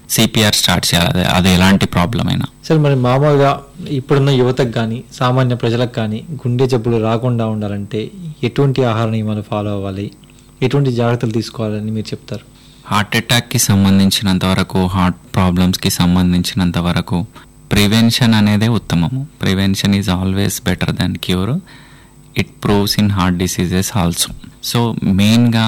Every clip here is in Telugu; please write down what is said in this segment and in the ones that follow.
సిపిఆర్ స్టార్ట్ చేయాలి అదే అది ఎలాంటి ప్రాబ్లం అయినా సార్ మరి మామూలుగా ఇప్పుడున్న యువతకు కానీ సామాన్య ప్రజలకు కానీ గుండె జబ్బులు రాకుండా ఉండాలంటే ఎటువంటి ఆహార నియమాలు ఫాలో అవ్వాలి ఎటువంటి జాగ్రత్తలు తీసుకోవాలని మీరు చెప్తారు హార్ట్ అటాక్కి సంబంధించినంత వరకు హార్ట్ ప్రాబ్లమ్స్కి సంబంధించినంత వరకు ప్రివెన్షన్ అనేదే ఉత్తమము prevention is always better than cure it proves in heart diseases also so మెయిన్గా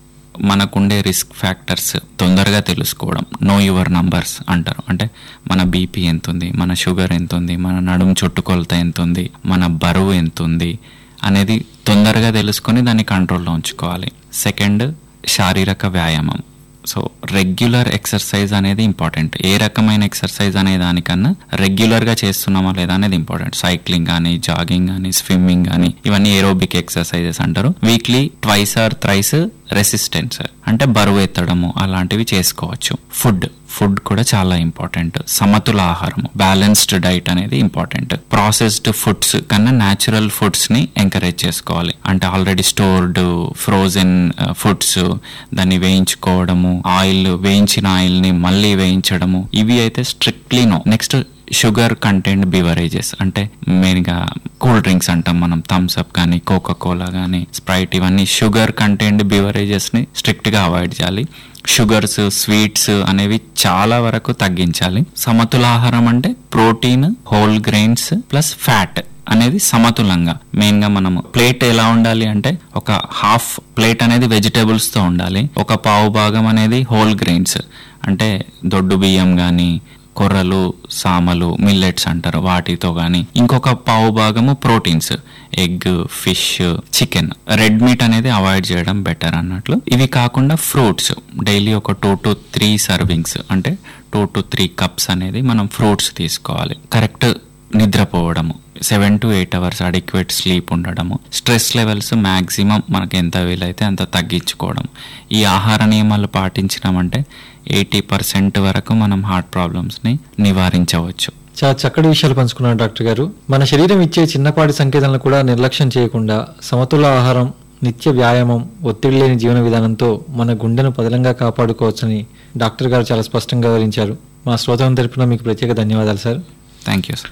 మనకుండే రిస్క్ ఫ్యాక్టర్స్ తొందరగా తెలుసుకోవడం నో యువర్ నంబర్స్ అంటారు అంటే మన బీపీ ఎంత ఉంది మన షుగర్ ఎంత ఉంది మన నడుము చుట్టుకొలత ఎంత ఉంది మన బరువు ఎంత ఉంది అనేది తొందరగా తెలుసుకొని దాన్ని కంట్రోల్లో ఉంచుకోవాలి సెకండ్ శారీరక వ్యాయామం సో రెగ్యులర్ ఎక్సర్సైజ్ అనేది ఇంపార్టెంట్ ఏ రకమైన ఎక్సర్సైజ్ అనే దానికన్నా రెగ్యులర్గా చేస్తున్నామా లేదా అనేది ఇంపార్టెంట్ సైక్లింగ్ కానీ జాగింగ్ కానీ స్విమ్మింగ్ కానీ ఇవన్నీ ఏరోబిక్ ఎక్సర్సైజెస్ అంటారు weekly twice or thrice resistance అంటే బరువు ఎత్తడము అలాంటివి చేసుకోవచ్చు ఫుడ్ ఫుడ్ కూడా చాలా ఇంపార్టెంట్ సమతుల ఆహారం బ్యాలెన్స్డ్ డైట్ అనేది ఇంపార్టెంట్ ప్రాసెస్డ్ ఫుడ్స్ కన్నా న్యాచురల్ ఫుడ్స్ ని ఎంకరేజ్ చేసుకోవాలి అంటే ఆల్రెడీ స్టోర్డ్ ఫ్రోజన్ ఫుడ్స్ దాన్ని వేయించుకోవడము ఆయిల్ వేయించిన ఆయిల్ ని మళ్ళీ వేయించడము ఇవి అయితే strictly no next sugar content beverages అంటే మెయిన్గా కూల్ డ్రింక్స్ అంటాం మనం థమ్స్ అప్ కానీ కోకా కోలా కానీ స్ప్రైట్ ఇవన్నీ షుగర్ కంటెంట్ బివరేజెస్ని స్ట్రిక్ట్గా అవాయిడ్ చేయాలి షుగర్స్ స్వీట్స్ అనేవి చాలా వరకు తగ్గించాలి సమతుల ఆహారం అంటే protein whole grains plus fat అనేది సమతులంగా మెయిన్ గా మనము ప్లేట్ ఎలా ఉండాలి అంటే ఒక హాఫ్ ప్లేట్ అనేది వెజిటేబుల్స్ తో ఉండాలి ఒక పావు భాగం అనేది హోల్ గ్రెయిన్స్ అంటే దొడ్డు బియ్యం గాని కొర్రలు సామలు మిల్లెట్స్ అంటారు వాటితో కానీ ఇంకొక పావు భాగము proteins egg fish chicken red meat అనేది అవాయిడ్ చేయడం బెటర్ అన్నట్లు ఇవి కాకుండా ఫ్రూట్స్ డైలీ ఒక టూ టు త్రీ సర్వింగ్స్ అంటే టూ టు త్రీ కప్స్ అనేది మనం ఫ్రూట్స్ తీసుకోవాలి కరెక్ట్ నిద్రపోవడము seven to eight hours adequate sleep ఉండడము స్ట్రెస్ లెవెల్స్ మ్యాక్సిమం మనకి ఎంత వీలైతే అంత తగ్గించుకోవడం ఈ ఆహార నియమాలు పాటించినామంటే ఎయిటీ పర్సెంట్ వరకు మనం హార్ట్ ప్రాబ్లమ్స్ని నివారించవచ్చు చాలా చక్కటి విషయాలు పంచుకున్నారు డాక్టర్ గారు మన శరీరం ఇచ్చే చిన్నపాటి సంకేతాలను కూడా నిర్లక్ష్యం చేయకుండా సమతుల ఆహారం నిత్య వ్యాయామం ఒత్తిడి లేని జీవన విధానంతో మన గుండెను పదిలంగా కాపాడుకోవచ్చని డాక్టర్ గారు చాలా స్పష్టంగా వివరించారు మా శ్రోతల తరపున మీకు ప్రత్యేక ధన్యవాదాలు సార్ థ్యాంక్ యూ సార్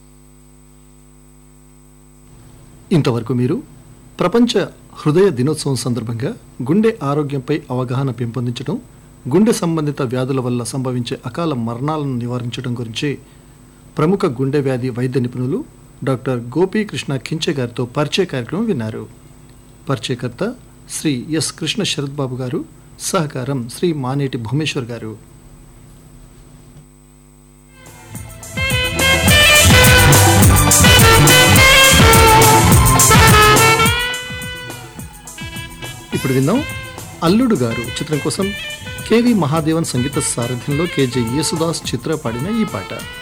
ఇంతవరకు మీరు ప్రపంచ హృదయ దినోత్సవం సందర్భంగా గుండె ఆరోగ్యంపై అవగాహన పెంపొందించడం గుండె సంబంధిత వ్యాధుల వల్ల సంభవించే అకాల మరణాలను నివారించడం గురించి ప్రముఖ గుండె వ్యాధి వైద్య నిపుణులు డాక్టర్ గోపీకృష్ణ కించె గారితో పరిచయ కార్యక్రమం విన్నారు పరిచయకర్త శ్రీ ఎస్ కృష్ణ శరత్ బాబు గారు సహకారం శ్రీ మానేటి భూమేశ్వర్ గారు ఇప్పుడు విందాం అల్లుడు గారు చిత్రం కోసం కేవి మహాదేవన్ సంగీత సారథ్యంలో కేజే యేసుదాస్ చిత్ర పాడిన ఈ పాట